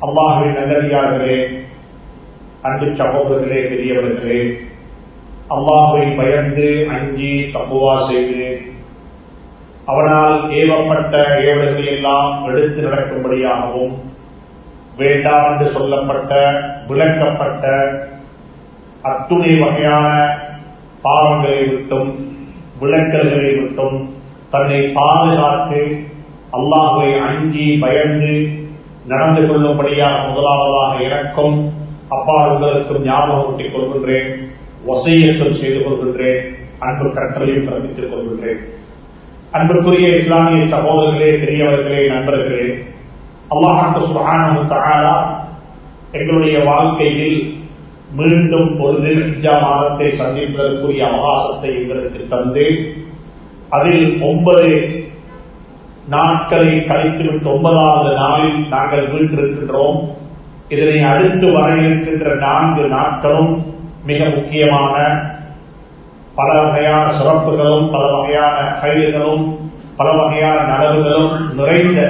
அல்லாஹுவின் நல்லடியார்களே அன்பு சகோதரர்களே பெரியவர்களே அல்லாஹுவை பயந்து அஞ்சி தப்புவா செய்து அவனால் ஏவப்பட்ட ஏவல்களை எல்லாம் எடுத்து நடக்கும்படியாகவும் வேண்டாம் என்று சொல்லப்பட்ட விளக்கப்பட்ட அத்துணை வகையான பாவங்களை விட்டும் விளக்கல்களை விட்டும் தன்னை பாதுகாத்து அல்லாஹுவை அஞ்சி பயந்து நடந்து கொள்ளும்படியாக முதலாவதாக எனக்கும் அப்பாடுகளுக்கும் ஞாபகம் ஊட்டிக் கொள்கின்றேன் வசையத்தும் செய்து கொள்கின்றேன் அன்பு கட்டளையும் பிறப்பித்துக் கொள்கின்றேன் அன்புக்குரிய இஸ்லாமிய சகோதரர்களே பெரியவர்களே நண்பர்களே அல்லாஹாக்கு சுகானு தகாலா எங்களுடைய வாழ்க்கையில் மீண்டும் ஒரு நிர்ஜா மாதத்தை சந்திப்பதற்குரிய அவகாசத்தை எங்களுக்கு தந்து அதில் ஒன்பது நாட்களை கழித்துவிட்டு ஒன்பதாவது நாளில் நாங்கள் வீட்டிருக்கின்றோம் இதனை அடுத்து வர இருக்கின்ற நான்கு நாட்களும் மிக முக்கியமான பல வகையான சிறப்புகளும் பல வகையான கைதுகளும் பல வகையான நலவுகளும் நிறைந்த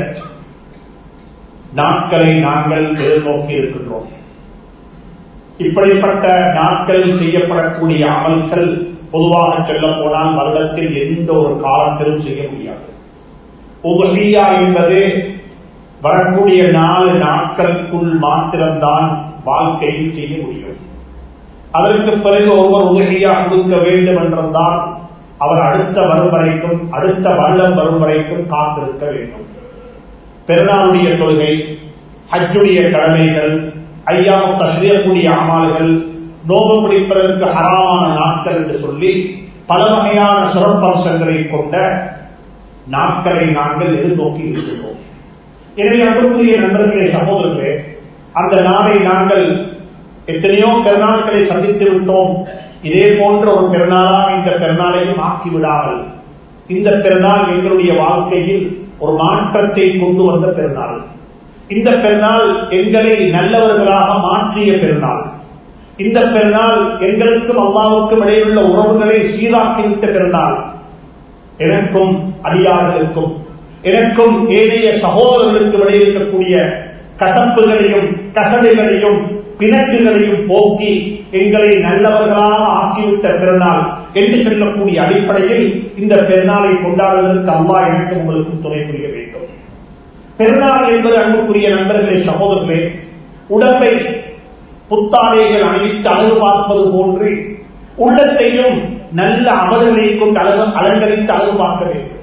நாட்களை நாங்கள் எதிர்நோக்கி இருக்கின்றோம் இப்படிப்பட்ட நாட்களில் செய்யப்படக்கூடிய அமல்கள் பொதுவாக சொல்ல போனால் வருடத்தில் எந்த ஒரு காலத்திலும் செய்ய முடியாது உபசியா என்பது வரக்கூடிய நாலு நாட்களுக்குள் மாத்திரம்தான் வாழ்க்கையில் செய்ய முடியும் அதற்கு பிறகு ஒருவர் உதவியா கொடுக்க வேண்டும் என்றால் அவர் அடுத்த வரும் வரைக்கும் அடுத்த வருடம் வரும் வரைக்கும் காத்திருக்க வேண்டும் பெருநாளுடைய தொழுகை ஹஜ்ஜுடைய கடமைகள் ஐயாவுக்கு செய்யக்கூடிய அமால்கள் நோபு பிடிப்பதற்கு ஹராமான நாட்கள் என்று சொல்லி பல வகையான சிறப்பம்சங்களை கொண்ட நாட்களை நாங்கள் எதிர்நோக்கி இருக்கின்றோம் எனவே அன்புக்குரிய நண்பர்களே சகோதரர்களே அந்த நாளை நாங்கள் எத்தனையோ பெருநாட்களை சந்தித்து விட்டோம் இதே போன்ற ஒரு பெருநாளாக இந்த பெருநாளையும் ஆக்கிவிடாமல் இந்த பெருநாள் எங்களுடைய வாழ்க்கையில் ஒரு மாற்றத்தை கொண்டு வந்த பெருநாள் இந்த பெருநாள் எங்களை நல்லவர்களாக மாற்றிய பெருநாள் இந்த பெருநாள் எங்களுக்கும் அல்லாவுக்கும் இடையிலுள்ள உறவுகளை சீராக்கிவிட்ட பெருநாள் எனக்கும் அடியார்களுக்கும் எனக்கும் ஏனைய சகோதரர்களுக்கும் இடையே இருக்கக்கூடிய கசப்புகளையும் கசடுகளையும் பிணக்குகளையும் போக்கி எங்களை நல்லவர்களாக ஆக்கிவிட்ட பெருநாள் என்று சொல்லக்கூடிய அடிப்படையில் இந்த பெருநாளை கொண்டாடுவதற்கு அம்மா எனக்கு உங்களுக்கும் துணை புரிய வேண்டும் பெருநாள் என்பது அன்புக்குரிய நண்பர்களே சகோதரர்களே உடம்பை புத்தாடைகள் அணிவித்து அழகு பார்ப்பது போன்று உள்ளத்தையும் நல்ல அமல்களை கொண்டு அழகு அலங்கரித்து அழகு பார்க்க வேண்டும்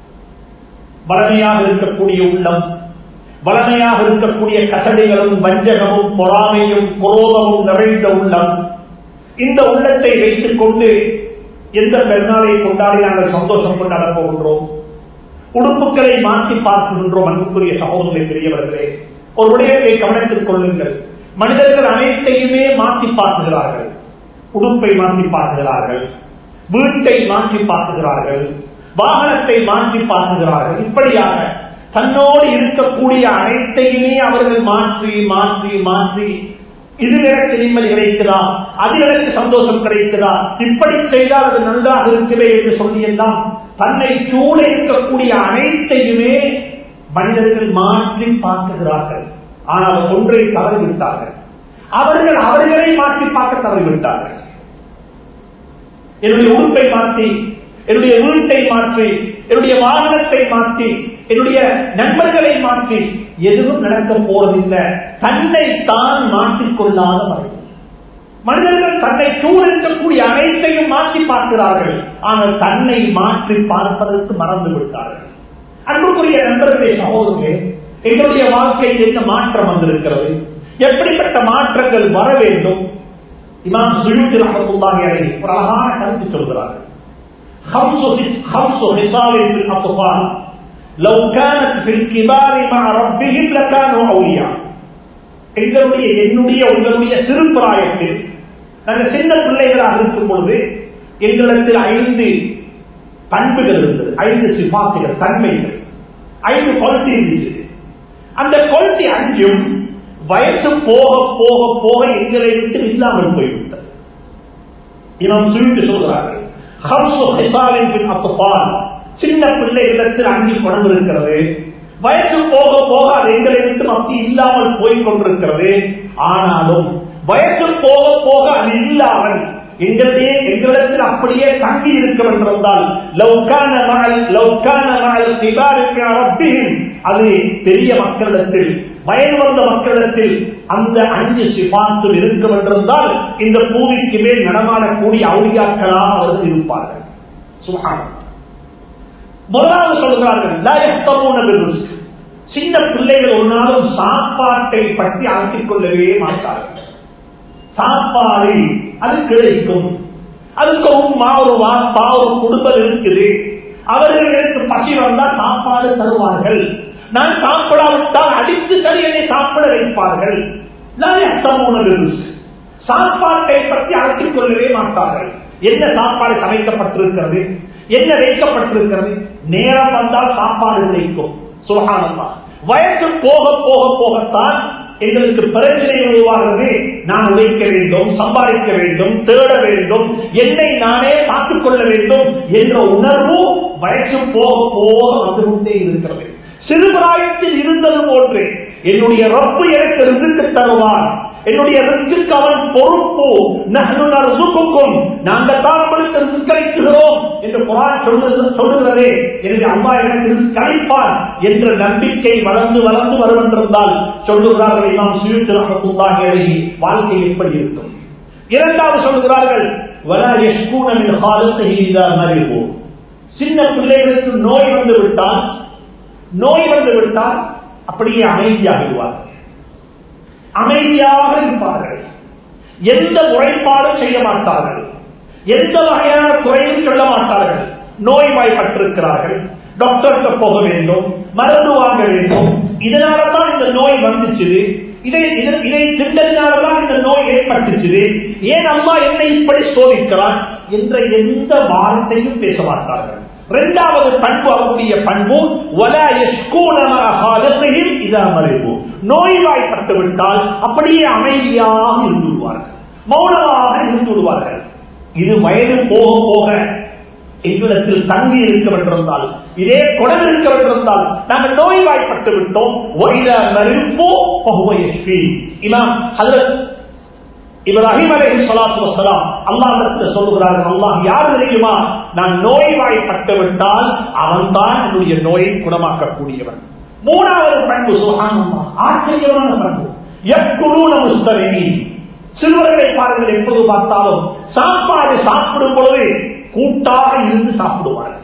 வளமையாக இருக்கக்கூடிய உள்ளம் வளமையாக இருக்கக்கூடிய கசடிகளும் வஞ்சகமும் பொறாமையும் குரோதமும் நிறைந்த உள்ளம் இந்த உள்ளத்தை வைத்துக் கொண்டு எந்த பெருநாளை கொண்டாடி நாங்கள் சந்தோஷம் கொண்டாட போகின்றோம் உடுப்புகளை மாற்றி பார்க்கின்றோம் அன்புக்குரிய சகோதரரை பெரியவர்களே ஒரு விடயத்தை கவனத்தில் கொள்ளுங்கள் மனிதர்கள் அனைத்தையுமே மாற்றி பார்க்கிறார்கள் உடுப்பை மாற்றி பார்க்கிறார்கள் வீட்டை மாற்றி பார்க்கிறார்கள் வாகனத்தை மாற்றி பார்க்கிறார்கள் இப்படியாக தன்னோடு இருக்கக்கூடிய அனைத்தையுமே அவர்கள் மாற்றி மாற்றி மாற்றி இது எனக்கு நிம்மதி கிடைக்கிறா அது எனக்கு சந்தோஷம் கிடைக்கிறா இப்படி செய்தால் அது நன்றாக இருக்கிறே என்று சொல்லியெல்லாம் தன்னை சூழ இருக்கக்கூடிய அனைத்தையுமே மனிதர்கள் மாற்றி பார்க்கிறார்கள் ஆனால் ஒன்றை தவறிவிட்டார்கள் அவர்கள் அவர்களை மாற்றி பார்க்க தவறிவிட்டார்கள் என்னுடைய உறுப்பை மாற்றி என்னுடைய வீட்டை மாற்றி என்னுடைய வாகனத்தை மாற்றி என்னுடைய நண்பர்களை மாற்றி எதுவும் நடக்க போவதில்லை தன்னை தான் மாற்றிக்கொள்ளாத வரை மனிதர்கள் தன்னை சூழ இருக்கக்கூடிய அனைத்தையும் மாற்றி பார்க்கிறார்கள் ஆனால் தன்னை மாற்றி பார்ப்பதற்கு மறந்து விட்டார்கள் அன்புக்குரிய நண்பர்களே சகோதரர்களே எங்களுடைய வாழ்க்கையில் என்ன மாற்றம் வந்திருக்கிறது எப்படிப்பட்ட மாற்றங்கள் வர வேண்டும் இமாம் சுயூத்தி ரஹமத்துல்லாஹி அலைஹி ஒரு அழகான கருத்து சொல்கிறார்கள் خمس خمس خصال في الأطفال لو كانت في الكبار مع ربهم لكانوا أولياء எங்களுடைய என்னுடைய உங்களுடைய சிறு பிராயத்தில் நாங்கள் சின்ன பிள்ளைகளாக இருக்கும் பொழுது எங்களிடத்தில் ஐந்து பண்புகள் இருந்தது ஐந்து சிபாத்துகள் தன்மைகள் ஐந்து குவாலிட்டி இருந்துச்சு அந்த குவாலிட்டி அஞ்சும் வயசு போக போக போக எங்களை விட்டு இல்லாமல் போய்விட்டது இவன் சுழித்து சொல்கிறார்கள் சின்ன பிள்ளை இடத்தில் அஞ்சு குணம் இருக்கிறது வயசு போக போக அது எங்களை விட்டு அப்படி இல்லாமல் போய் கொண்டிருக்கிறது ஆனாலும் வயசு போக போக அது இல்லாமல் எங்களிடையே எங்களிடத்தில் அப்படியே தங்கி இருக்க என்றிருந்தால் லவ்கான மகள் லவ்கான மகள் திபாருக்கு ரப்பியும் அது பெரிய மக்களிடத்தில் வயது வந்த மக்களிடத்தில் அந்த அஞ்சு சிபாத்தும் இருக்கும் என்றிருந்தால் இந்த பூமிக்கு மேல் நடமாடக்கூடிய அவுளியாக்களாக அவர்கள் இருப்பார்கள் சுகானம் முதலாவது சொல்கிறார்கள் லா யஹ்தமூன பிர்ரிஸ்க். சின்ன பிள்ளைகள் ஒரு நாளும் சாப்பாட்டை பற்றி அழைத்துக் கொள்ளவே மாட்டார்கள் சாப்பாடு அது கிடைக்கும் அதுக்கு உமா ஒரு வாப்பா ஒரு குடும்பம் இருக்குது அவர்களுக்கு பசி வந்தால் சாப்பாடு தருவார்கள் நான் சாப்பிடாவிட்டால் அடித்து சரி என்னை சாப்பிட வைப்பார்கள் லா யஹ்தமூன பிர்ரிஸ்க். சாப்பாட்டை பற்றி அழைத்துக் கொள்ளவே மாட்டார்கள் என்ன சாப்பாடு சமைக்கப்பட்டிருக்கிறது என்ன வைக்கப்பட்டிருக்கிறது நேரம் வந்தால் சாப்பாடு கிடைக்கும் சுகானந்தா வயசு போக போக போகத்தான் எங்களுக்கு பிரச்சனை உருவாகிறது நான் உழைக்க வேண்டும் சம்பாதிக்க வேண்டும் தேட வேண்டும் என்னை நானே பார்த்துக் கொள்ள வேண்டும் என்ற உணர்வு வயசு போக போக வந்து கொண்டே இருக்கிறது சிறுபிராயத்தில் இருந்தது போன்று என்னுடைய ரப்பு எனக்கு ரிசுக்கு தருவான் என்னுடைய ரிஸ்க்கு அவன் பொறுப்பு நகனுக்கும் நாங்கள் தான் உங்களுக்கு ரிஸ்க் அளிக்கிறோம் என்று குரான் சொல்லுது சொல்லுகிறதே எனவே அம்மா எனக்கு ரிஸ்க் அளிப்பான் என்ற நம்பிக்கை வளர்ந்து வளர்ந்து வருவென்றிருந்தால் சொல்லுகிறார்கள் நாம் சுயுத்து ரஹத்துல்லாஹி வாழ்க்கை எப்படி இருக்கும் இரண்டாவது சொல்லுகிறார்கள் வல யஷ்கூனமின் ஹாலத்தை இதா மறிவு சின்ன பிள்ளைகளுக்கு நோய் வந்து விட்டால் நோய் வந்து விட்டால் அப்படியே அமைதியாகிடுவார்கள் அமைதியாக இருப்பார்கள் எந்த முறைப்பாடும் செய்ய மாட்டார்கள் எந்த வகையான குறையும் சொல்ல மாட்டார்கள் நோய்வாய்ப்பட்டிருக்கிறார்கள் டாக்டருக்கு போக வேண்டும் மருந்து வாங்க வேண்டும் இதனாலதான் இந்த நோய் வந்துச்சு இதை இதை- இதை திண்டதினாலதான் இந்த நோய் ஏற்பட்டுச்சு ஏன் அம்மா என்னை இப்படி சோதிக்கிறான் என்ற எந்த வார்த்தையும் பேச மாட்டார்கள் இரண்டாவது பண்பு அவருடைய பண்பு வல யஷ்கூனம ஹாலத்தையும் இதா மறைவு நோய்வாய்ப்பட்டு விட்டால் அப்படியே அமைதியாக இருந்து விடுவார்கள் மௌனமாக இருந்து விடுவார்கள் இது வயது போக போக எங்களிடத்தில் தங்கி இருக்க வேண்டியிருந்தால் இதே குடல் இருக்க வேண்டியிருந்தால் நாங்கள் நோய்வாய்ப்பட்டு விட்டோம் வைர மறுப்போ பகுவயஸ்வி இமாம் ஹதரத் இப்ராஹிம் அலைஹி ஸலாத்து வஸலாம் அல்லாஹ்விடத்தில் சொல்லுகிறார்கள் அல்லாஹ் யார் தெரியுமா நான் நோய்வாய்ப்பட்டு விட்டால் அவன்தான் என்னுடைய நோயை குணமாக்கக்கூடியவன் மூணாவது பண்பு சுகானம்மா ஆச்சரியமான பண்பு எக்குழுன முஸ்தரிமி சிறுவர்களை பாருங்கள் எப்போது பார்த்தாலும் சாப்பாடு சாப்பிடும் பொழுது கூட்டாக இருந்து சாப்பிடுவார்கள்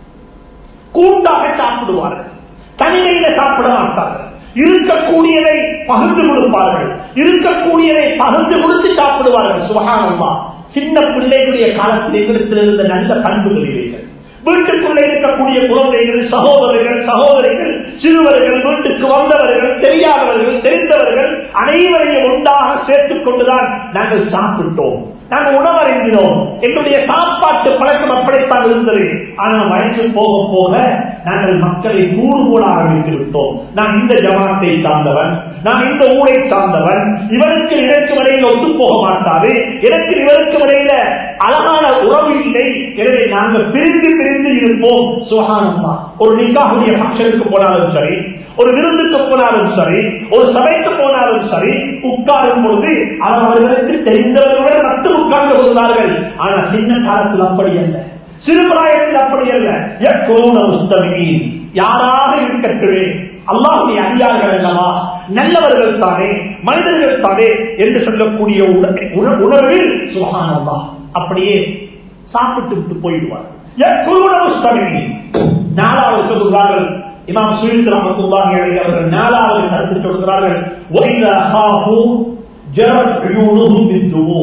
கூட்டாக சாப்பிடுவார்கள் தனிமையில சாப்பிட மாட்டார்கள் இருக்கக்கூடியதை பகிர்ந்து கொடுப்பார்கள் இருக்கக்கூடியதை பகிர்ந்து கொடுத்து சாப்பிடுவார்கள் சுபகானம்மா சின்ன பிள்ளைகளுடைய காலத்தில் எங்களிடத்தில் இருந்த நல்ல பண்புகள் இவைகள் வீட்டுக்குள்ளே இருக்கக்கூடிய குழந்தைகள் சகோதரர்கள் சகோதரிகள் சிறுவர்கள் வீட்டுக்கு வந்தவர்கள் தெரியாதவர்கள் தெரிந்தவர்கள் அனைவரையும் ஒன்றாக சேர்த்துக் கொண்டுதான் நாங்கள் சாப்பிட்டோம் நாங்கள் உணவறிந்தினோம் எங்களுடைய சாப்பாட்டு பழக்கம் அப்படித்தான் இருந்தது ஆனால் வயசு போக போக நாங்கள் மக்களை கூறு போட ஆரம்பித்து விட்டோம் நான் இந்த ஜமாத்தை சார்ந்தவன் நான் இந்த ஊரை சார்ந்தவன் இவருக்கு எனக்கு இடையில ஒத்து போக மாட்டாது எனக்கு இவருக்கு இடையில அழகான உறவு இல்லை எனவே நாங்கள் பிரிந்து பிரிந்து இருப்போம் சுகானம்மா ஒரு நிக்காவுடைய ஃபங்க்ஷனுக்கு போனாலும் சரி ஒரு விருந்துக்கு போனாலும் சரி ஒரு சபைக்கு போனாலும் சரி உட்காரும் பொழுது அவர்களுக்கு தெரிந்தவர்களுடன் மட்டும் உட்கார்ந்து கொள்வார்கள் ஆனா சின்ன காலத்தில் அப்படி அல்ல சிறுபிராயத்தில் அப்படி அல்ல எக்கோன முஸ்தமின் யாராக இருக்கட்டுமே அல்லாஹுடைய அடியார்கள் அல்லவா நல்லவர்கள் தானே மனிதர்கள் தானே என்று சொல்லக்கூடிய உண- உண- உணர்வில் சுகானல்லா அப்படியே சாப்பிட்டு விட்டு போயிடுவார் எக்குழுன முஸ்தமின் நாலாவது சொல்கிறார்கள் இமாம் சுயித் ரஹமத்துல்லாஹி அலைஹி அவர்கள் நாலாவது கருத்து சொல்கிறார்கள் وَإِذَا خَافُوا جَرَتْ عُيُونُهُمْ بِالدُّمُوعِ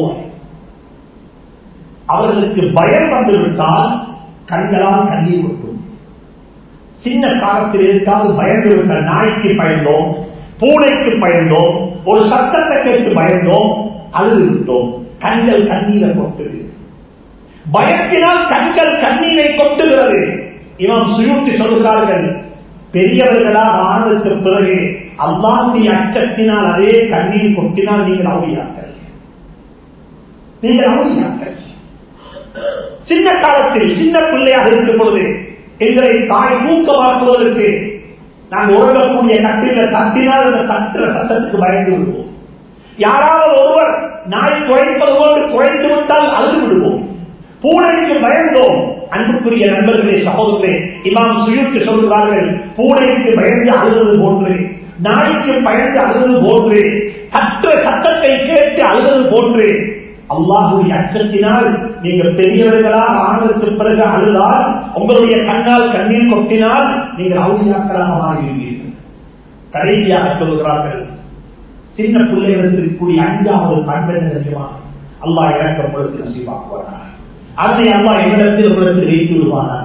அவர்களுக்கு பயம் வந்துவிட்டால் கண்களால் கண்ணீர் கொட்டும் சின்ன காலத்தில் இருக்காது பயந்து விட்ட நாய்க்கு பயந்தோம் பூனைக்கு பயந்தோம் ஒரு சத்தத்தை கேட்டு பயந்தோம் அழுது விட்டோம் கண்கள் கண்ணீரை கொட்டுது பயத்தினால் கண்கள் கண்ணீரை கொட்டுகிறது இவன் சுயூட்டி சொல்கிறார்கள் பெரியவர்களாக ஆனதுக்கு பிறகு அல்லாவுடைய அச்சத்தினால் அதே கண்ணீர் கொட்டினால் நீங்கள் அவுளியாக்கள் நீங்கள் அவுளியாக்கள் சின்ன காலத்தில் சின்ன பிள்ளையாக இருக்கும் பொழுது எங்களை தாய் ஊக்கமாக்குவதற்கு நாங்கள் உறங்கக்கூடிய கட்டில தட்டினால் அந்த தட்டுற சட்டத்துக்கு பயந்து விடுவோம் யாராவது ஒருவர் நாய் குறைப்பது போன்று குறைத்து விட்டால் அழுது விடுவோம் பூனைக்கு பயந்தோம் அன்புக்குரிய நண்பர்களே சகோதரே இமாம் சுயுக்கு சொல்கிறார்கள் பூனைக்கு பயந்து அழுவது போன்று நாய்க்கு பயந்து அழுவது போன்று கற்ற சட்டத்தை கேட்டு அழுவது போன்று அல்லாஹுடைய அச்சத்தினால் நீங்கள் பெரியவர்களாக ஆனதற்கு பிறகு அழுதால் உங்களுடைய கண்ணால் கண்ணீர் கொட்டினால் நீங்கள் அவுளியாக்களாக மாறிவிடுவீர்கள் கடைசியாக சொல்கிறார்கள் சின்ன பிள்ளைகளுக்கு இருக்கக்கூடிய அஞ்சாவது பண்பெண்ண தெரியுமா அல்லாஹ் எனக்கு உங்களுக்கு நசீவாக்குவார்கள் அதை அம்மா என்னிடத்தில் உங்களுக்கு வைத்து விடுவானாக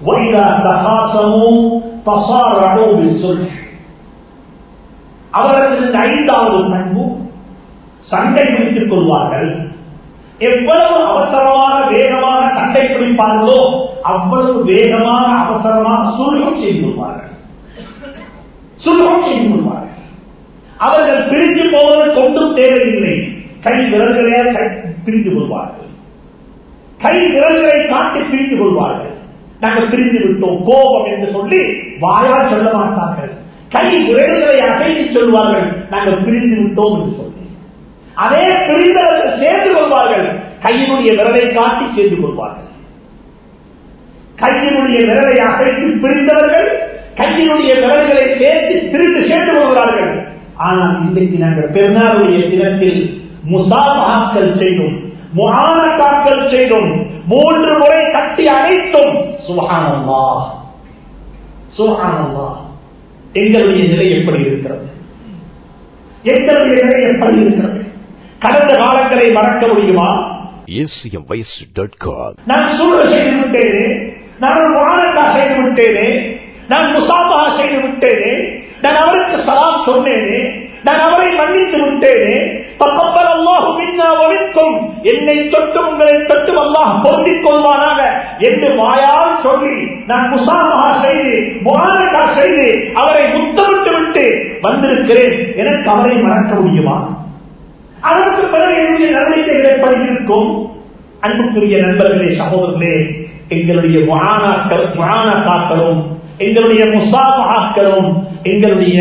அவர்களுக்கு ஐந்தாவது பண்பு சண்டை பிடித்துக் கொள்வார்கள் எவ்வளவு அவசரமாக வேகமாக சண்டை பிடிப்பார்களோ அவ்வளவு வேகமாக அவசரமாக சுருகம் செய்து கொள்வார்கள் சுருகம் செய்து கொள்வார்கள் அவர்கள் பிரிஞ்சு போவது கொண்டும் தேவையில்லை கை விரல்களே பிரிந்து கொள்வார்கள் கை விரல்களை காட்டி பிரிந்து கொள்வார்கள் நாங்கள் பிரிந்து விட்டோம் கோபம் என்று சொல்லி வாயால் சொல்ல மாட்டார்கள் கை விரல்களை அசைத்து சொல்வார்கள் நாங்கள் பிரிந்து விட்டோம் என்று சொல்லி அதே பிரிந்தவர்கள் சேர்ந்து கொள்வார்கள் கையினுடைய விரலை காட்டி சேர்ந்து கொள்வார்கள் கையினுடைய விரலை அசைத்து பிரிந்தவர்கள் கையினுடைய விரல்களை சேர்த்து பிரிந்து சேர்ந்து கொள்கிறார்கள் ஆனால் இன்றைக்கு நாங்கள் பெருநாளுடைய தினத்தில் முசாபாக்கள் செய்தோம் முகானக்காக்கள் செய்தோம் மூன்று முறை கட்டி அனைத்தும் சுகானம்மா சுகானம்மா எங்களுடைய நிலை எப்படி இருக்கிறது எங்களுடைய நிலை எப்படி இருக்கிறது கடந்த காலங்களை மறக்க முடியுமா நான் சூழ செய்து விட்டேனே நான் வானக்கா செய்து விட்டேனே நான் முசாபா செய்து விட்டேனே நான் அவருக்கு சலாம் சொன்னேனே நான் அவரை மன்னித்து விட்டேனே தப்பல் அல்லாஹு மின்னா ஒழிக்கும் என்னை தொட்டு உங்களை தொட்டு அல்லாஹ் பொருந்திக் கொள்வானாக என்று வாயால் சொல்லி நான் முசாபா செய்து முகானக்கா செய்து அவரை முத்தமிட்டு விட்டு வந்திருக்கிறேன் எனக்கு அவரை மறக்க முடியுமா அதற்கு பிறகு என்னுடைய நடவடிக்கைகள் எப்படி இருக்கும் அன்புக்குரிய நண்பர்களே சகோதரர்களே எங்களுடைய காக்களும் எங்களுடைய முசாபாக்களும் எங்களுடைய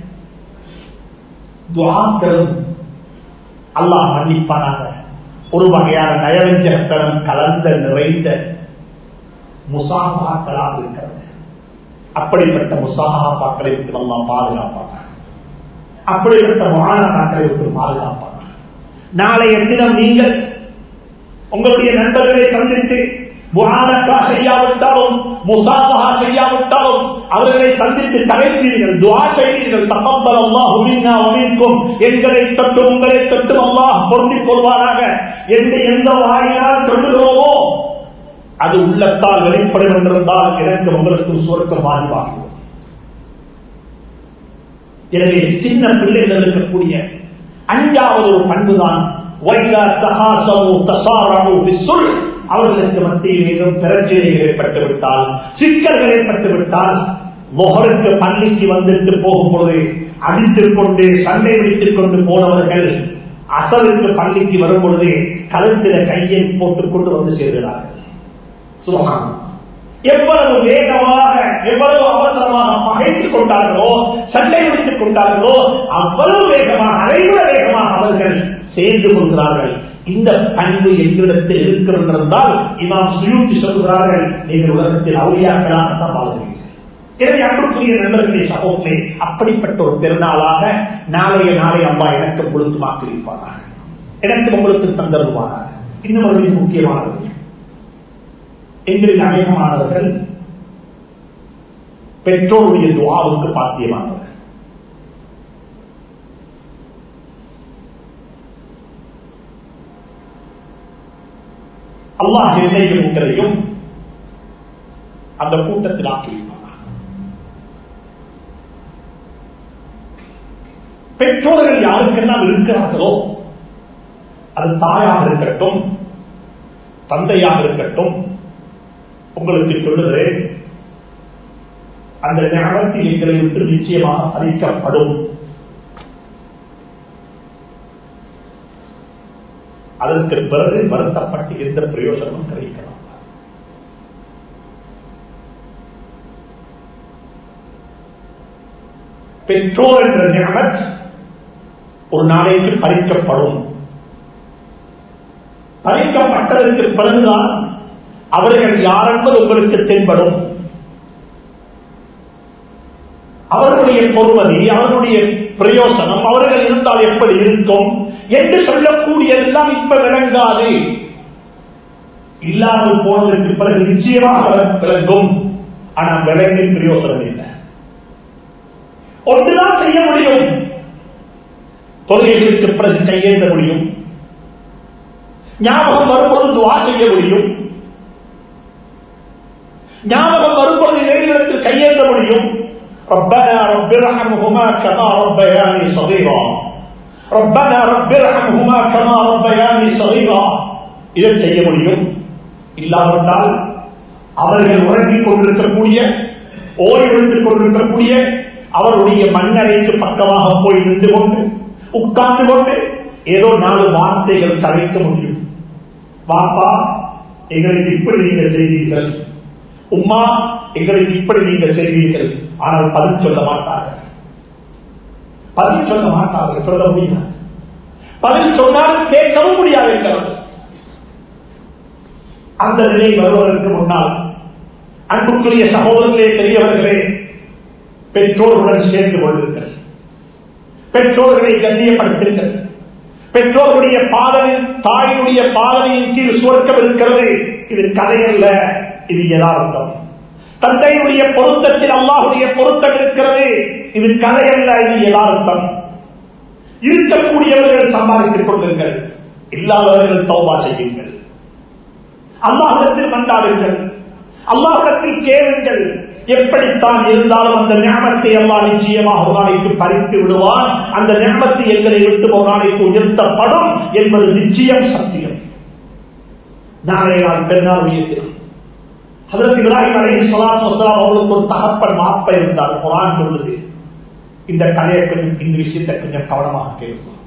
துவாக்களும் அல்லாஹ் மன்னிப்பானாக ஒரு வகையான நயவஞ்சகத்தனம் கலந்த நிறைந்த முசாபாக்களாக இருக்கிறது அப்படிப்பட்ட முசாபாக்களை விட்டு அல்லாஹ் பாதுகாப்பாங்க அப்படிப்பட்ட மகானாக்களை விட்டு பாதுகாப்பாங்க நாளைய தினம் நீங்கள் உங்களுடைய நண்பர்களை சந்தித்து முகானக்கா செய்யாவிட்டாலும் முசாபகா செய்யாவிட்டாலும் அவர்களை சந்தித்து தகைத்தீர்கள் துவா செய்தீர்கள் தப்பம்பல் அல்லாஹ் உமின்னா உமிக்கும் எங்களை தொட்டு உங்களை தொட்டு அல்லாஹ் பொருந்திக் கொள்வாராக என்று எந்த வாயினால் சொல்லுகிறோமோ அது உள்ளத்தால் வெளிப்படும் என்றிருந்தால் எனக்கு உங்களுக்கு சுருக்கம் வாழ்வாகும் எனவே சின்ன பிள்ளைகள் இருக்கக்கூடிய அஞ்சாவது ஒரு பண்புதான் அவர்களுக்கு மத்தியில் ஏதும் பிரச்சனைகள் ஏற்பட்டு விட்டால் சிக்கல்கள் ஏற்பட்டு விட்டால் மொகருக்கு பள்ளிக்கு வந்துட்டு போகும்போது அடித்துக் கொண்டு சண்டை பிடித்துக் கொண்டு போனவர்கள் அசலுக்கு பள்ளிக்கு வரும் பொழுது கழுத்தில கையை போட்டுக் கொண்டு வந்து சேர்கிறார்கள் சுபகானம் எவ்வளவு வேகமாக எவ்வளவு அவசரமாக பகைத்துக் கொண்டார்களோ சண்டை பிடித்துக் கொண்டார்களோ அவ்வளவு வேகமாக அதைவிட வேகமாக அவர்கள் சேர்ந்து கொள்கிறார்கள் இந்த பண்பு எங்களிடத்தில் இருக்கிறது என்றால் இமாம் சுயூட்டி சொல்கிறார்கள் நீங்கள் உலகத்தில் அவுளியாக்களாகத்தான் வாழ்கிறீர்கள் எனவே அன்புக்குரிய நண்பர்களே சகோதரே அப்படிப்பட்ட ஒரு பெருநாளாக நாளைய நாளை அம்மா எனக்கு உங்களுக்கு வாக்களிப்பார்கள் எனக்கு உங்களுக்கு தந்தருவார்கள் இன்னும் ஒரு முக்கியமானது எங்களில் அநேகமானவர்கள் பெற்றோருடைய துவாவுக்கு பாத்தியமானவர்கள் அல்லாஹ் என்னையும் உங்களையும் அந்த கூட்டத்தில் ஆக்கியிருப்பாங்க பெற்றோர்கள் யாருக்கெல்லாம் இருக்கிறார்களோ அது தாயாக இருக்கட்டும் தந்தையாக இருக்கட்டும் உங்களுக்கு சொல்லுகிறேன் அந்த ஞானத்தில் எங்களை விட்டு நிச்சயமாக அளிக்கப்படும் அதற்கு பிறகு வருத்தப்பட்டு எந்த பிரயோஜனமும் கிடைக்கலாம் பெற்றோர் என்ற நியமத் ஒரு நாளைக்கு பறிக்கப்படும் பறிக்கப்பட்டதற்கு பிறகுதான் அவர்கள் யார் என்பது உங்களுக்கு தென்படும் அவர்களுடைய பொறுமதி அவர்களுடைய பிரயோசனம் அவர்கள் இருந்தால் எப்படி இருக்கும் என்று சொல்லக்கூடியதெல்லாம் இப்ப விளங்காது இல்லாமல் போனதற்கு பிறகு நிச்சயமாக விளங்கும் ஆனால் விளங்கின் பிரயோசனம் இல்லை ஒன்றுதான் செய்ய முடியும் தொழில்களுக்கு பிறகு கையேந்த முடியும் ஞாபகம் வரும்போது துவா செய்ய முடியும் ஞாபகம் வரும்போது இறைவனத்தில் கையேந்த முடியும் ربنا رب ارحمهما كما ربياني صغيرا ربنا رب ارحمهما كما ربياني صغيرا இதை செய்ய முடியும் இல்லாவிட்டால் அவர்கள் உறங்கிக் கொண்டிருக்கக்கூடிய ஓய்வெடுத்துக் கொண்டிருக்கக்கூடிய அவருடைய மண்ணறைக்கு பக்கமாக போய் நின்று கொண்டு உட்கார்ந்து கொண்டு ஏதோ நாலு வார்த்தைகள் கலைக்க முடியும் பாப்பா எங்களுக்கு இப்படி நீங்கள் செய்தீர்கள் உம்மா எங்களுக்கு இப்படி நீங்கள் செய்வீர்கள் ஆனால் பதில் சொல்ல மாட்டார்கள் பதில் சொல்ல மாட்டார்கள் சொல்ல முடியாது பதில் சொன்னால் கேட்கவும் முடியாது என்கிறது அந்த நிலை வருவதற்கு முன்னால் அன்புக்குரிய சகோதரர்களே பெரியவர்களே பெற்றோருடன் சேர்ந்து கொள்ளுங்கள் பெற்றோர்களை கண்ணியப்படுத்துங்கள் பெற்றோருடைய பாதலில் தாயினுடைய பாதலின் கீழ் சுவர்க்கம் இருக்கிறது இது கதையல்ல இது யதார்த்தம் தந்தையுடைய பொருத்தத்தில் அல்லாஹுடைய பொருத்தம் இருக்கிறது இது கதையல்ல இது யதார்த்தம் இருக்கக்கூடியவர்கள் சம்பாதித்துக் கொள்ளுங்கள் இல்லாதவர்கள் தௌபா செய்யுங்கள் அல்லாஹிடத்தில் வந்தாடுங்கள் அல்லாஹிடத்தில் கேளுங்கள் எப்படித்தான் இருந்தாலும் அந்த ஞாபகத்தை அல்லா நிச்சயமாக ஒரு நாளைக்கு பறித்து விடுவான் அந்த ஞாபகத்தை எங்களை விட்டு ஒரு நாளைக்கு உயர்த்தப்படும் என்பது நிச்சயம் சத்தியம் நாளைய நாள் பெருநாள் உயர்த்தினான் அதற்கு இப்ராஹிம் அலி சொலாம் வசலாம் அவர்களுக்கு ஒரு தகப்பன் மாப்ப இருந்தார் குரான் சொல்லுது இந்த கதையை கொஞ்சம் இந்த விஷயத்தை கொஞ்சம் கவனமாக கேட்கும்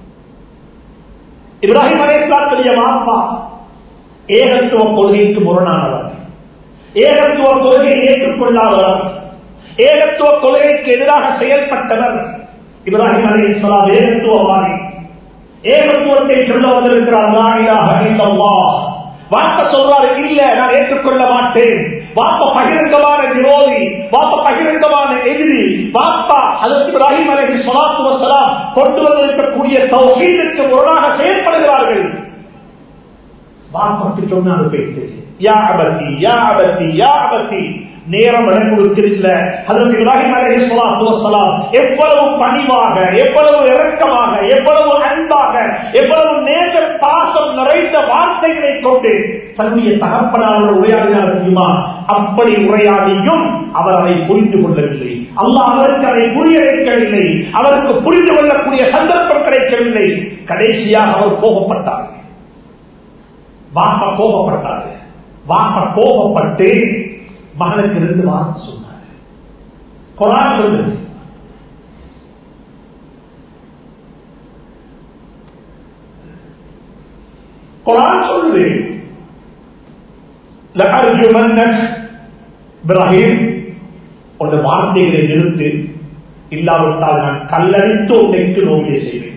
இப்ராஹிம் அலேஸ்லாத்துடைய மாப்பா ஏகத்துவ கொள்கைக்கு முரணானவர் ஏகத்துவ கொள்கையை ஏற்றுக்கொள்ளாதவர் ஏகத்துவ கொள்கைக்கு எதிராக செயல்பட்டவர் இப்ராஹிம் அலி இஸ்லாம் ஏகத்துவவாதி ஏகத்துவத்தை சொல்ல வந்திருக்கிறார் வார்த்தை சொல்றாரு இல்ல நான் ஏற்றுக்கொள்ள மாட்டேன் வாப்ப பகிரங்கமான விரோதி வாப்ப பகிரங்கமான எதிரி வாப்பா அதற்கு இப்ராஹிம் அலி சொலாத்து வசலாம் கொண்டு வந்திருக்கக்கூடிய தௌஹீதுக்கு முரணாக செயல்படுகிறார்கள் வாப்பாக்கு சொன்னாலும் பேசு யா அபத்தி யா அபத்தி யா அபத்தி நேரம் இடம் கொடுத்திருக்கல அதற்கு இப்ராஹிம் அலி சொலாத்து வசலாம் எவ்வளவு பணிவாக எவ்வளவு இறக்கமாக எவ்வளவு அன்பாக எவ்வளவு நேச பாசம் நிறைந்த வார்த்தைகளை கொண்டு தன்னுடைய தகப்பனாரோடு உரையாடினார் தெரியுமா அப்படி உரையாடியும் அவர் அதை புரிந்து கொள்ளவில்லை அல்லா அவருக்கு அதை புரிய வைக்கவில்லை அவருக்கு புரிந்து கொள்ளக்கூடிய சந்தர்ப்பம் கிடைக்கவில்லை கடைசியாக அவர் கோபப்பட்டார் வாப்ப கோபப்பட்டார் வாப்ப கோபப்பட்டு மகனுக்கு ரெண்டு வார்த்தை சொன்னார் குரான் சொல்லுது குரான் சொல்லுது இப்ராஹிம் உன் வார்த்தைகளை நிறுத்து இல்லாவிட்டால் நான் கல்லடித்து உன்னைக்கு நோயை செய்வேன்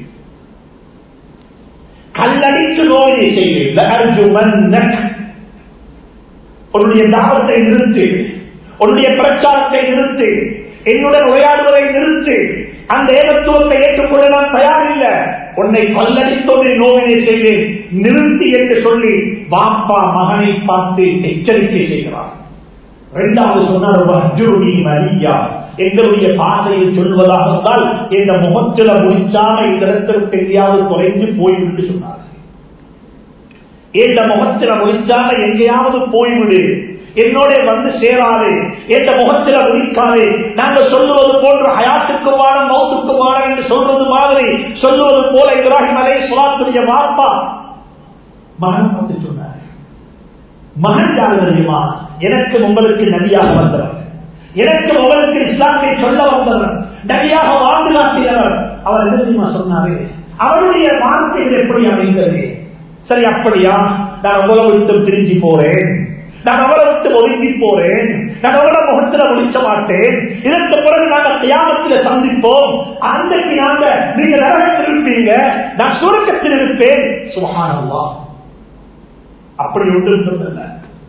கல்லடித்து நோயை செய்வேன் உன்னுடைய தாவத்தை நிறுத்து உன்னுடைய பிரச்சாரத்தை நிறுத்து என்னுடன் உரையாடுவதை நிறுத்து அந்த ஏகத்துவத்தை ஏற்றுக்கொள்ள நான் தயாரில்லை உன்னை கொல்லடித்தோடு நோவினை செய்வேன் நிறுத்தி என்று சொல்லி பாப்பா மகனை பார்த்து எச்சரிக்கை செய்கிறார் இரண்டாவது சொன்னார் மரியா எங்களுடைய பாசையில் சொல்வதாக இருந்தால் இந்த முகத்தில முடிச்சாம இந்த இடத்திற்கு எங்கேயாவது தொலைந்து போய்விட்டு சொன்னார் இந்த முகத்தில முடிச்சாம எங்கேயாவது போய்விடு என்னோட வந்து சேராது எந்த முகத்தில முடிக்காது நாங்க சொல்லுவது போன்ற ஹயாத்துக்குமான மௌத்துக்குமான என்று சொல்றது மாதிரி சொல்லுவது போல இப்ராஹிம் அலே சுலாத்துடைய வாப்பா மகன் வந்து சொன்னார் மகன் யாரு தெரியுமா எனக்கு உங்களுக்கு நபியாக வந்தவர் எனக்கு உங்களுக்கு இஸ்லாத்தை சொல்ல வந்தவர் நபியாக வாழ்ந்து காட்டியவர் அவர் என்ன தெரியுமா சொன்னாரு அவருடைய வார்த்தைகள் எப்படி அமைந்தது சரி அப்படியா நான் உங்களை விட்டு பிரிஞ்சு போறேன் நான் அவரை விட்டு ஒதுங்கி போறேன் நான் அவரை முகத்துல முடிச்ச மாட்டேன் இதற்கு பிறகு நாங்க தியாகத்துல சந்திப்போம் அன்றைக்கு நாங்க நீங்க நரகத்தில் இருப்பீங்க நான் சுருக்கத்தில் இருப்பேன் சுகானல்லா அப்படி ஒன்று இருந்ததில்லை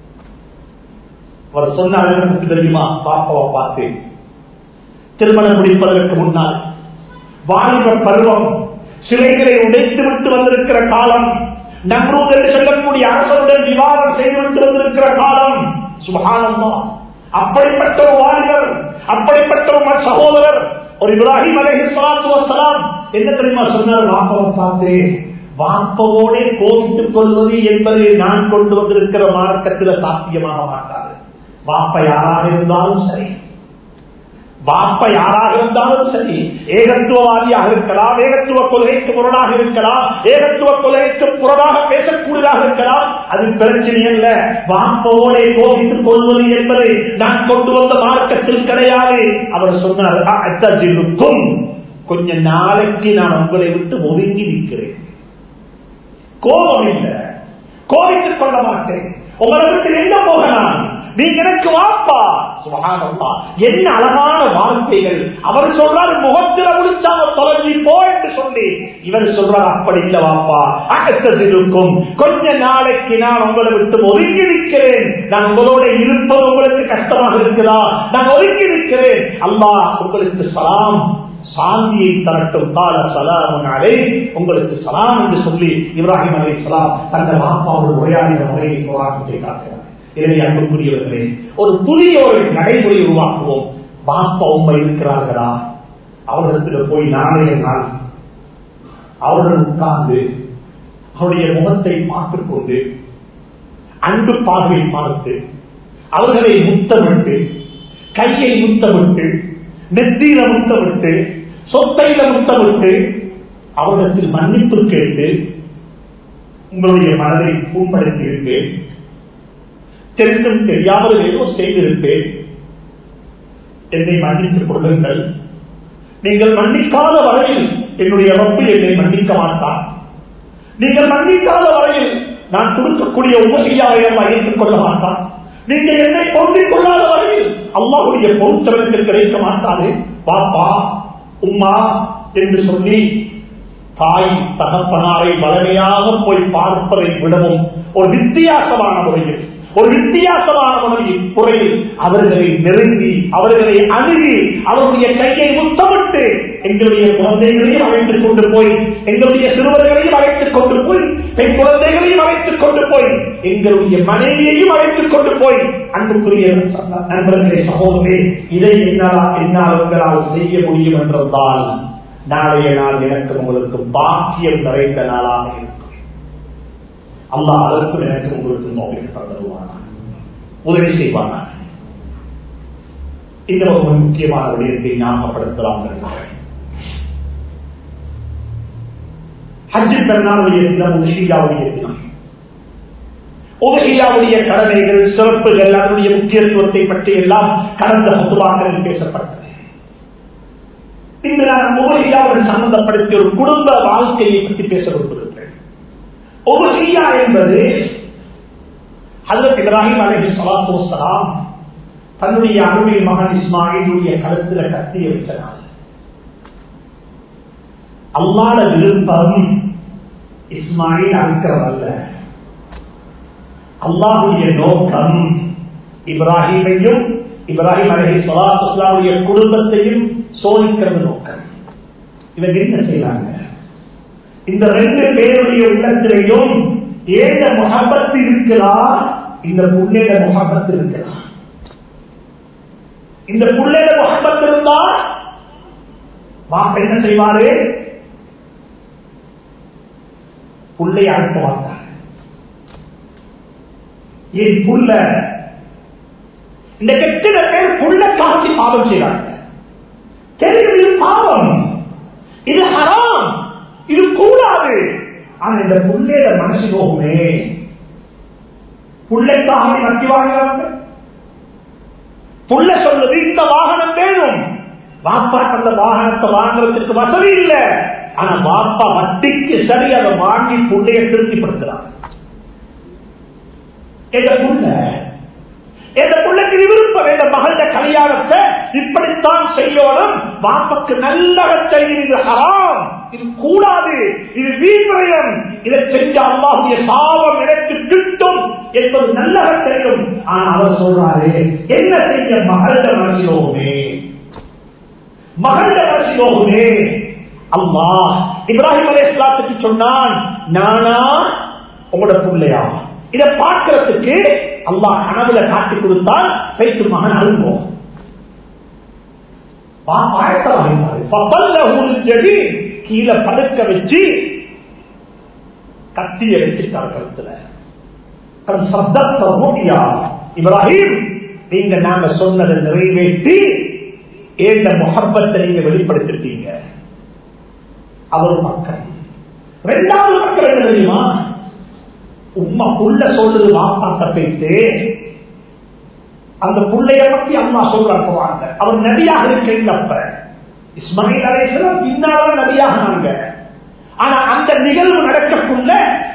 அவர் சொன்னார் எனக்கு தெரியுமா பாப்பாவை பார்த்து திருமணம் முடிப்பதற்கு முன்னால் வாலிப பருவம் சிலைகளை உடைத்து விட்டு வந்திருக்கிற காலம் நம்ரூத் என்று சொல்லக்கூடிய அரசனுடன் விவாதம் செய்துவிட்டு வந்திருக்கிற காலம் சுகானந்தா அப்படிப்பட்ட ஒரு வாலிபர் அப்படிப்பட்ட ஒரு சகோதரர் ஒரு இப்ராஹிம் அலஹி சலாத்து வசலாம் என்ன தெரியுமா சொன்னார் வாப்பவை பார்த்து வாப்பவோட கோபித்துக் கொள்வது என்பது நான் கொண்டு வந்திருக்கிற மார்க்கத்தில் சாத்தியமாக மாட்டாது வாப்ப யாராக இருந்தாலும் சரி வாப்ப யாராக இருந்தாலும் சரி ஏகத்துவவாதியாக இருக்கலாம் ஏகத்துவ கொள்கைக்கு புறனாக இருக்கலாம் ஏகத்துவ கொள்கைக்கு புறனாக பேசக்கூடியதாக இருக்கலாம் அது பிரச்சனை அல்ல வாப்போட கோபித்துக் கொள்வது என்பதை நான் கொண்டு வந்த மார்க்கத்தில் கிடையாது அவர் சொன்னார் அத்தஜிலுக்கும் கொஞ்ச நாளைக்கு நான் உங்களை விட்டு ஒதுங்கி நிற்கிறேன் கோபம் இல்லை கோபித்துக் கொள்ள மாட்டேன் உங்களை விட்டு எங்க போகலாம் நீங்க எனக்கு வாப்பா சுபகானப்பா என்ன அழகான வார்த்தைகள் அவர் சொல்றார் முகத்தில முடிச்சாம தொலைஞ்சி போ என்று சொல்லி இவர் சொல்றார் அப்படி இல்ல வாப்பா அகத்ததிருக்கும் கொஞ்ச நாளைக்கு நான் உங்களை விட்டு ஒதுங்கி நிற்கிறேன் நான் உங்களோட இருப்பது உங்களுக்கு கஷ்டமாக இருக்குதா நான் ஒதுங்கி நிற்கிறேன் அல்லா உங்களுக்கு சலாம் சாந்தியை தரட்டும் கால சலாம் அலை உங்களுக்கு சலாம் என்று சொல்லி இப்ராஹிம் அலி சலாம் தங்கள் பாப்பாவோடு உரையாடின முறையை போராட்டத்தை காட்டுகிறார் எனவே அன்புக்குரியவர்களே ஒரு புதிய ஒரு நடைமுறை உருவாக்குவோம் பாப்பா உண்மை இருக்கிறார்களா அவர்களிடத்தில் போய் நாளைய நாள் அவர்கள் உட்கார்ந்து அவருடைய முகத்தை பார்த்துக் கொண்டு அன்பு பார்வை பார்த்து அவர்களை முத்தமிட்டு கையை முத்தமிட்டு நெத்தியில முத்தமிட்டு சொத்தையில முத்தமிட்டு அவரிடத்தில் மன்னிப்பு கேட்டு உங்களுடைய மனதை புண்படுத்தி இருப்பேன் தெரிந்தும் தெரியாமல் ஏதோ செய்திருப்பேன் என்னை மன்னித்துக் கொள்ளுங்கள் நீங்கள் மன்னிக்காத வரையில் என்னுடைய ரப்பு என்னை மன்னிக்க மாட்டான் நீங்கள் மன்னிக்காத வரையில் நான் கொடுக்கக்கூடிய உபகையாவை எல்லாம் ஏற்றுக்கொள்ள மாட்டான் நீங்கள் என்னை பொருந்திக் கொள்ளாத வரையில் அம்மாவுடைய பொருத்தவர்கள் கிடைக்க மாட்டாது பாப்பா உம்மா என்று சொல்லி தாய் தகப்பனாரை வளமையாக போய் பார்ப்பதை விடவும் ஒரு வித்தியாசமான முறையில் ஒரு வித்தியாசமான முறையில் முறையில் அவர்களை நெருங்கி அவர்களை அணுகி அவருடைய கையை முத்தமிட்டு எங்களுடைய குழந்தைகளையும் அழைத்துக் கொண்டு போய் எங்களுடைய சிறுவர்களையும் அழைத்துக் கொண்டு போய் பெண் குழந்தைகளையும் அழைத்துக் கொண்டு போய் எங்களுடைய மனைவியையும் அழைத்துக் கொண்டு போய் அன்புக்குரிய நண்பர்களே சகோதரே இதை என்னால் என்னால் உங்களால் செய்ய முடியும் என்றால் நாளைய நாள் எனக்கு உங்களுக்கு பாக்கியம் நிறைந்த நாளாக இருக்கும் அல்லா அதற்கும் எனக்கு உங்களுக்கு நோக்கி தருவானா உதவி செய்வானா இந்த ஒரு முக்கியமான விடயத்தை ஞாபகப்படுத்தலாம் ஹஜ்ஜி பெருநாளுடைய தினம் உஷியாவுடைய தினம் உதகியாவுடைய கடமைகள் சிறப்புகள் அதனுடைய முக்கியத்துவத்தை பற்றி எல்லாம் கடந்த முத்துவாக்களில் பேசப்பட்டது இன்று நான் உபகியாவுடன் சம்பந்தப்படுத்திய ஒரு குடும்ப வாழ்க்கையை பற்றி பேச விரும்புகிறேன் உபகியா என்பது ஹசரத் இப்ராஹிம் அலஹி சலாத்து வலாம் தன்னுடைய அருமை மகன் இஸ்மாயிலுடைய கருத்துல கத்தி வைத்தனால் அல்லாத விருப்பம் இஸ்மாயில் அறுக்கிறதல்ல அல்லாஹுடைய நோக்கம் இப்ராஹிமையும் இப்ராஹிம் அலஹி சலாத்து இஸ்லாமுடைய குடும்பத்தையும் சோதிக்கிறது நோக்கம் இவங்க என்ன செய்யறாங்க இந்த ரெண்டு பேருடைய உள்ளத்திலேயும் ஏந்த முகப்பத்து இருக்கிறா இந்த புள்ளையில முகப்பத்து இருக்கிறா இந்த புள்ளையில முகப்பத்து இருந்தா மாப்ப என்ன செய்வாரு புள்ளை அழைக்க மாட்டார் என் புள்ள இந்த கெட்டிட பேர் புள்ள காட்டி பாவம் செய்வாங்க தெரியும் இது பாவம் இது ஹராம் இது கூடாது ஆனா இந்த புள்ளையில மனசு போகுமே புள்ளைக்காக வட்டி வாங்குறாங்க புள்ள சொல்லுது இந்த வாகனம் வேணும் வாப்பா அந்த வாகனத்தை வாங்குறதுக்கு வசதி இல்லை ஆனா வாப்பா வட்டிக்கு சரி அதை வாங்கி புள்ளைய திருப்திப்படுத்துறாங்க எங்க புள்ள எந்த பிள்ளைக்கு இது விருப்பம் இந்த மகள கல்யாணத்தை இப்படித்தான் செய்யணும் பாப்பக்கு நல்ல செய்கிறது ஹராம் இது கூடாது இது வீண்வயம் இதை செஞ்ச அல்லாஹுடைய சாபம் எனக்கு கிட்டும் என்பது நல்லக தெரியும் ஆனா அவர் சொல்றாரு என்ன செய்ய மகள மனசிலோகமே மகள மனசிலோகமே அம்மா இப்ராஹிம் அலி இஸ்லாத்துக்கு சொன்னான் நானா உங்களோட பிள்ளையா இதை பார்க்கறதுக்கு அல்லாஹ் கனவுல காட்டி கொடுத்தால் பேச்சு மகன் அழுவோம் கீழே படுக்க வச்சு கத்திய வச்சுட்டார் கருத்துல இப்ராஹிம் நீங்க நாங்க சொன்னதை நிறைவேற்றி ஏந்த முகப்பத்தை நீங்க வெளிப்படுத்திட்டீங்க அவர் மக்கள் இரண்டாவது மக்கள் என்ன தெரியுமா உம்மா புள்ள சொல்றது வாப்பாட்ட போயிட்டு அந்த புள்ளைய பத்தி அம்மா சொல்றாங்க அவர் நபியாக இருக்கப்ப இஸ்மாயில் அலேஸ்வரம் பின்னால நபியாகினாங்க ஆனா அந்த நிகழ்வு நடக்கக்குள்ள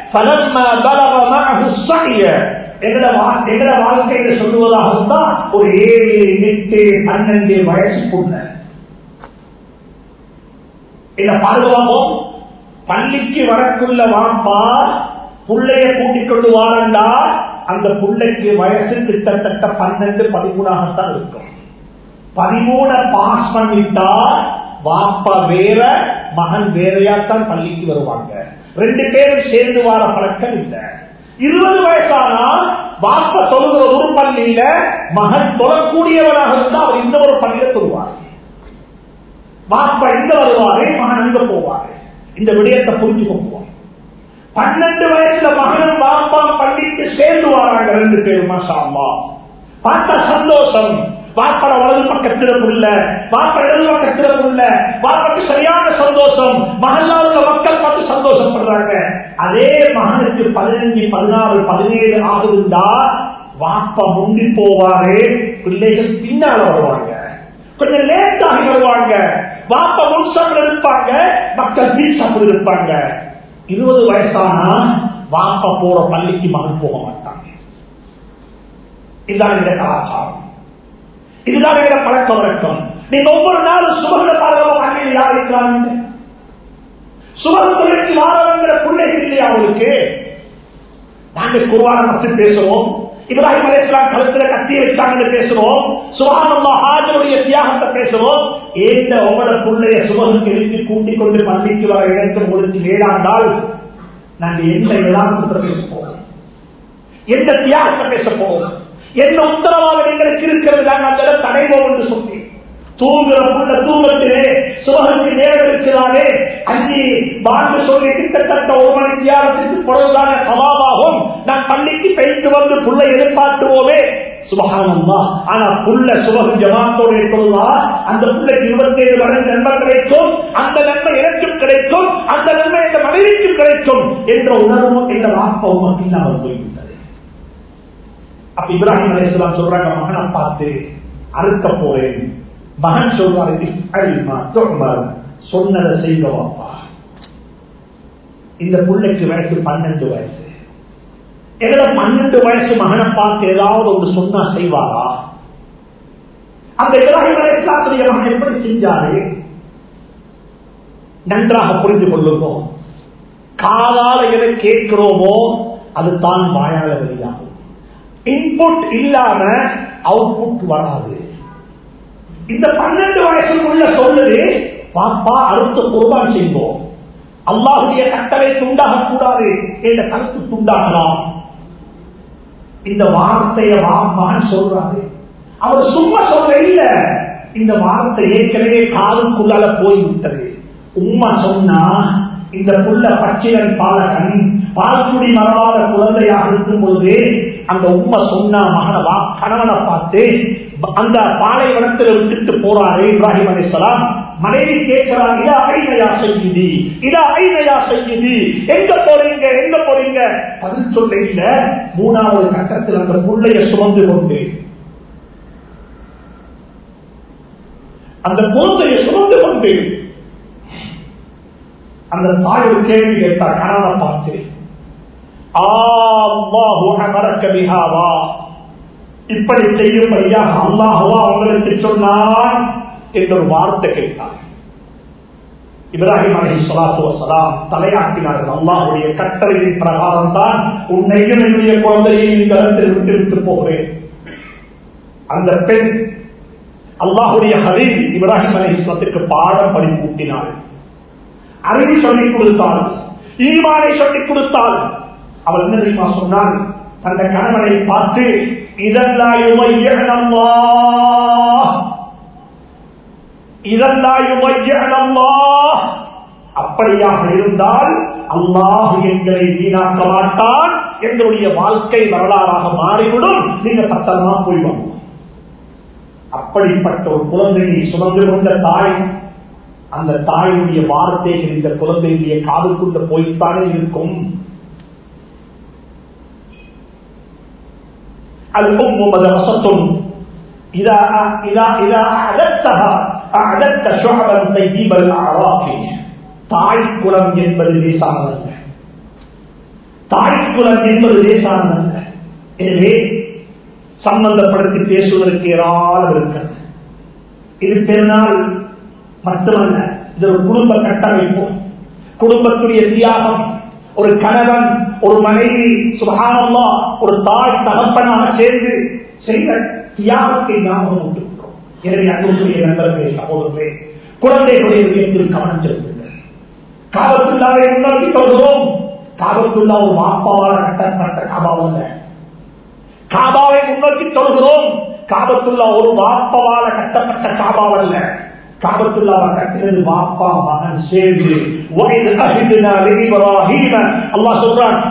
எங்கட வாழ்க்கையில சொல்லுவதாக இருந்தா ஒரு ஏழு எட்டு பன்னெண்டு வயசுக்குள்ள என்ன பாதுகாப்போம் பள்ளிக்கு வரக்குள்ள வாப்பா புள்ளைய கூட்டிக் கொண்டு வாரண்டா அந்த புள்ளைக்கு வயசு கிட்டத்தட்ட பன்னெண்டு பதிமூணாகத்தான் இருக்கும் பதிமூண பாஸ் பண்ணிட்டா வாப்பா வேற மகன் வேறையாத்தான் பள்ளிக்கு வருவாங்க ரெண்டு பேரும் சேர்ந்து வார பழக்கம் இல்லை இருபது வயசானா வாப்பா தொழுகிற ஒரு பள்ளியில மகன் தொழக்கூடியவராக இருந்தா அவர் இந்த ஒரு பள்ளியில தொழுவார் வாப்பா இங்க வருவாரு மகன் அங்க போவாரு இந்த விடயத்தை புரிஞ்சு கொள்வோம் பன்னெண்டு வயசுல மகனும் பாப்பா பள்ளிக்கு சேர்ந்து வராங்க ரெண்டு பேரும் மாசாமா பார்த்தா சந்தோஷம் பாப்பட வலது பக்கத்துல புள்ள பாப்பா இடது பக்கத்துல புள்ள பாப்பாக்கு சரியான சந்தோஷம் மகன்லாம் உள்ள மக்கள் பார்த்து சந்தோஷப்படுறாங்க அதே மகனுக்கு பதினஞ்சு பதினாறு பதினேழு ஆகுதுண்டா வாப்பா முந்தி போவாரு பிள்ளைகள் பின்னால வருவாங்க கொஞ்சம் லேட்டாகி வருவாங்க வாப்பா முன்சாப்பில் இருப்பாங்க மக்கள் பீசாப்பில் இருப்பாங்க இருபது வயசானா வாப்பா போற பள்ளிக்கு மகன் போக மாட்டாங்க இதுதான் இந்த கலாச்சாரம் இதுதான் எங்க பழக்க வழக்கம் நீங்க ஒவ்வொரு நாளும் சுபக பாரதம் அன்னையில் யார் இருக்கிறாங்க சுபக தொழிலுக்கு வாரவங்கிற பிள்ளைகள் இல்லையா அவங்களுக்கு நாங்க குருவான பற்றி பேசுறோம் இப்ராஹிம் அலையாம் கழுத்துல கத்தி வச்சாங்கன்னு பேசுறோம் சுகானம்மா ஹாஜருடைய தியாகத்தை பேசுறோம் ஏந்த ஒவ்வொரு பிள்ளைய சுபகுக்கு எழுப்பி கூட்டிக் கொண்டு பள்ளிக்கு வர இடத்து உங்களுக்கு ஏழாண்டால் நாங்க எந்த யதார்த்தத்தை பேச போறோம் எந்த தியாகத்தை பேச போறோம் என்ன உத்தரவாதம் எங்களுக்கு இருக்கிறது நாங்கள் அந்த இடம் தடைவோம் என்று சொல்லி தூங்குற புள்ள தூங்கத்திலே சுபகுக்கு நேரம் இருக்கிறாரே அஞ்சு பாண்டு சொல்லி கிட்டத்தட்ட ஒரு மணி தியாகத்திற்கு பொருளான சவாபாகும் நான் பள்ளிக்கு பெய்து வந்து புள்ளை எதிர்பார்த்துவோமே சுபகானம்மா ஆனா புள்ள சுபகு ஜமாத்தோட சொல்லா அந்த புள்ளைக்கு இருபத்தி ஏழு மடங்கு நன்மை கிடைக்கும் அந்த நன்மை எனக்கும் கிடைக்கும் அந்த நன்மை எந்த மனைவிக்கும் கிடைக்கும் என்ற உணர்வும் என்ற வாப்பவும் இல்லாமல் போய்விட்டது அப்ப இப்ராஹிம் அலிஸ்லாம் சொல்றாங்க மகனை பார்த்து அறுக்க போறேன் மகன் சொல்றாரு சொன்னதை செய்த வாப்பா இந்த பிள்ளைக்கு வயசு பன்னெண்டு வயசு எங்களை பன்னெண்டு வயசு மகனை பார்த்து ஏதாவது ஒன்று சொன்னா செய்வாரா அந்த இப்ராஹிம் அலிஸ்லாத்துடைய மகன் எப்படி செஞ்சாரு நன்றாக புரிந்து கொள்ளுவோம் காதால எதை கேட்கிறோமோ அது தான் வாயால வெளியாகும் இன்புட் இல்லாம அவுட்புட் வராது இந்த பன்னெண்டு வயசுக்குள்ள சொல்லுது பாப்பா அடுத்த குர்பான் செய்வோம் அல்லாஹுடைய கட்டளை துண்டாக கூடாது என்ற கருத்து துண்டாகலாம் இந்த வார்த்தைய மகன் சொல்றாரு அவர் சும்மா சொல்ற இல்ல இந்த வார்த்தை ஏற்கனவே காதுக்குள்ளால போய்விட்டது உம்மா சொன்னா இந்த புள்ள பச்சையன் பாலகன் பால்குடி மரவாத குழந்தையாக இருக்கும் பொழுது அந்த உண்மை சொன்ன மகனை வா கணவனை பார்த்து அந்த பாலைவனத்தில் விட்டுட்டு போறாரு இப்ராஹிம் அலிசலாம் மனைவி கேட்கிறார் இதா ஐநயா செய்யுதி இதா ஐநயா செய்யுதி எங்க போறீங்க எங்க போறீங்க பதில் சொல்ல இல்ல மூணாவது கட்டத்தில் அந்த புள்ளைய சுமந்து கொண்டு அந்த குழந்தைய சுமந்து கொண்டு அந்த தாய் ஒரு கேள்வி கேட்டார் கணவனை பார்த்து இப்படி செய்யும்படியாக அல்லாஹுவா அவங்களுக்கு சொன்னான் என்ற ஒரு வார்த்தை கேட்டார் இப்ராஹிம் அலி சலாத்து வசலாம் தலையாட்டினார்கள் அல்லாஹுடைய கட்டளையின் பிரகாரம் தான் உன்னையும் என்னுடைய குழந்தையை இந்த இடத்தில் விட்டு விட்டு போகிறேன் அந்த பெண் அல்லாஹுடைய ஹலீல் இப்ராஹிம் அலி இஸ்லத்துக்கு பாடம் படிப்பூட்டினாள் அறிவு சொல்லிக் கொடுத்தாள் ஈமானை சொல்லிக் கொடுத்தாள் அவள் என்ன தெரியுமா சொன்னாள் தந்த கணவனை பார்த்து இதெல்லாம் அப்படியாக இருந்தால் அல்லாஹ் எங்களை வீணாக்க மாட்டான் எங்களுடைய வாழ்க்கை வரலாறாக மாறிவிடும் நீங்க பத்திரமா போய்வாங்க அப்படிப்பட்ட ஒரு குழந்தையை சுமந்து கொண்ட தாய் அந்த தாயுடைய வார்த்தைகள் இந்த குழந்தையுடைய காதுக்குள்ள போய்த்தானே இருக்கும் الأم مدرسة إذا إذا إذا أعددتها أعددت شعبا طيب الأعراق தாய்க்குளம் என்பது லேசானதல்ல தாய்க்குளம் என்பது லேசானதல்ல எனவே சம்பந்தப்படுத்தி பேசுவதற்கு ஏராளம் இருக்கிறது இது பெருநாள் மட்டுமல்ல இது ஒரு குடும்ப கட்டமைப்பு குடும்பத்துடைய தியாகம் ஒரு கணவன் ஒரு மனைவி சுகானம்மா ஒரு தாய் தகப்பனாக சேர்ந்து செய்த தியாகத்தை நாம் விட்டுவிட்டோம் எனவே அன்புக்குரிய நண்பர்களே சகோதரர்களே குழந்தைகளுடைய விஷயத்தில் கவனம் செலுத்துங்கள் காபத்துள்ளாவை முன்னோக்கி சொல்கிறோம் காபத்துள்ளா ஒரு வாப்பாவால் கட்டப்பட்ட காபாவல்ல காபாவை முன்னோக்கி சொல்கிறோம் காபத்துள்ளா ஒரு வாப்பாவால கட்டப்பட்ட காபாவல்ல காபத்துள்ளாவை கட்டினது வாப்பா மகன் சேர்ந்து வயது அகிதுனா இப்ராஹீம அல்லாஹ் சொல்றான்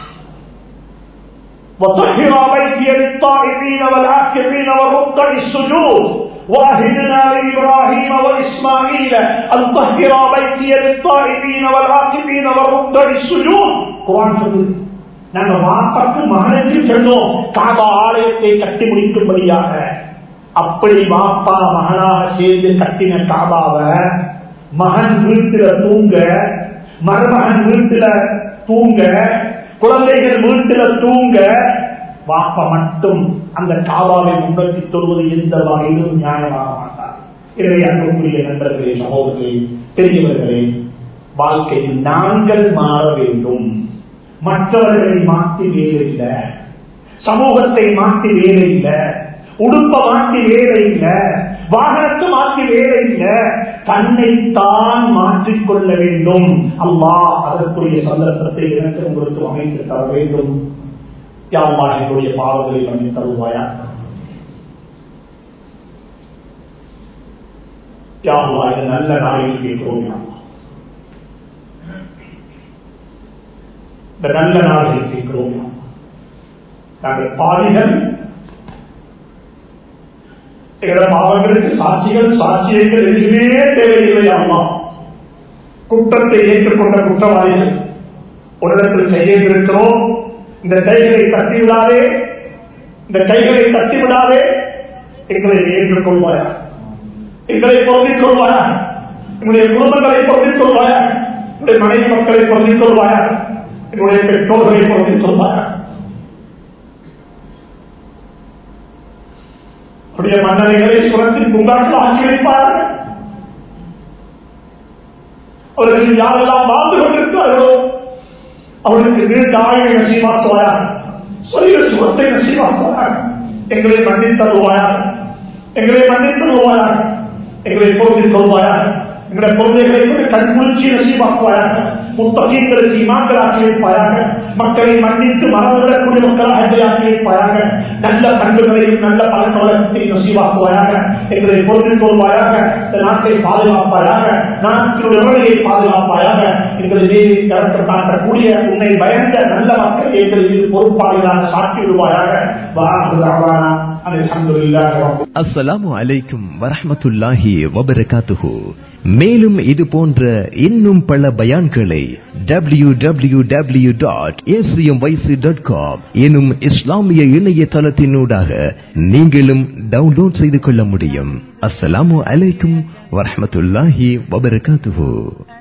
وطهر بيتي للطائفين والعاكفين والركع السجود واهدنا لابراهيم واسماعيل ان طهر بيتي للطائفين والعاكفين والركع السجود قران சொல்லுது நாங்க வாப்பாக்கு மகனுக்கு சொன்னோம் காபா ஆலயத்தை கட்டி முடிக்கும்படியாக அப்படி வாப்பா மகனாக சேர்ந்து கட்டின காபாவை மகன் வீட்டுல தூங்க மருமகன் வீட்டுல தூங்க குழந்தைகள் வீட்டுல தூங்க வாப்பா மட்டும் அந்த காபாவை முன்னோக்கி தொழுவது எந்த வகையிலும் நியாயமாக மாட்டார் எனவே அன்புக்குரிய நண்பர்களே சகோதரர்களே பெரியவர்களே வாழ்க்கையில் நாங்கள் மாற வேண்டும் மற்றவர்களை மாற்றி வேலை இல்லை சமூகத்தை மாற்றி வேலை இல்லை உடுப்ப மாற்றி வேலை இல்லை வாகனத்தை மாற்றி வேலை இல்லை தன்னைத்தான் மாற்றிக்கொள்ள வேண்டும் அல்லா அதற்குரிய சந்தர்ப்பத்தை எனக்கு உங்களுக்கு அமைத்து தர வேண்டும் யாவா என்னுடைய பாவங்களை பண்ணி தருவாயா யாவா இது நல்ல நாளில் கேட்கிறோம் இந்த நல்ல நாளில் கேட்கிறோம் நாங்கள் பாதிகள் எங்களோட பாவங்களுக்கு சாட்சிகள் சாட்சியங்கள் எதுவுமே தேவையில்லை அம்மா குற்றத்தை ஏற்றுக்கொண்ட குற்றவாளிகள் ஒரு இடத்தில் செய்ய இருக்கிறோம் இந்த கைகளை தட்டி விடாதே இந்த கைகளை தட்டி விடாதே எங்களை ஏற்றுக்கொள்வாயா எங்களை பொருந்திக் கொள்வாயா எங்களுடைய குடும்பங்களை பொருந்திக் கொள்வாயா எங்களுடைய மனைவி மக்களை பொருந்திக் கொள்வாயா எங்களுடைய பெற்றோர்களை பொருந்திக் கொள்வாயா அவருடைய மன்னரைகளை சுரத்தின் பூங்காட்டில் ஆக்கி வைப்பார்கள் அவர்கள் யாரெல்லாம் வாழ்ந்து கொண்டிருக்கிறார்களோ அவர்களுக்கு நீண்ட ஆயுளை நசீமாக்குவாயா சொல்லிய சுகத்தை நசீமாக்குவாயா எங்களை மன்னித்து தருவாயா எங்களை மன்னித்து தருவாயா எங்களை பொருந்திக் கொள்வாயா எங்களுடைய குழந்தைகளை கூட கண்குளிர்ச்சி நசீமாக்குவாயாக முத்தகீங்களுக்கு இமாக்கள் ஆக்கி வைப்பாயாக மக்களை மன்னித்து மறந்துவிடக்கூடிய மக்களாக ஆக்கி வைப்பாயாக நல்ல பண்புகளையும் நல்ல பழக்க வழக்கத்தையும் நசீவாக்குவாயாக எங்களை பொருந்திக் கொள்வாயாக இந்த நாட்டை பாதுகாப்பாயாக நாட்டினுடைய உறவையை பாதுகாப்பாயாக எங்களை மீது கருத்து காட்டக்கூடிய உன்னை பயந்த நல்ல மக்கள் எங்கள் மீது பொறுப்பாளிகளாக சாட்டி விடுவாயாக வாரான அஸ்ஸலாமு அலைக்கும் வரஹமத்துல்லாஹி வபரகாத்துஹு மேலும் இது போன்ற இன்னும் பல பயான்களை W W W dot ACM YC dot com எனும் இஸ்லாமிய இணையதளத்தினூடாக நீங்களும் டவுன்லோட் செய்து கொள்ள முடியும் அஸ்ஸலாமு அலைக்கும் வரஹமத்துல்லாஹி வபரகாத்துஹு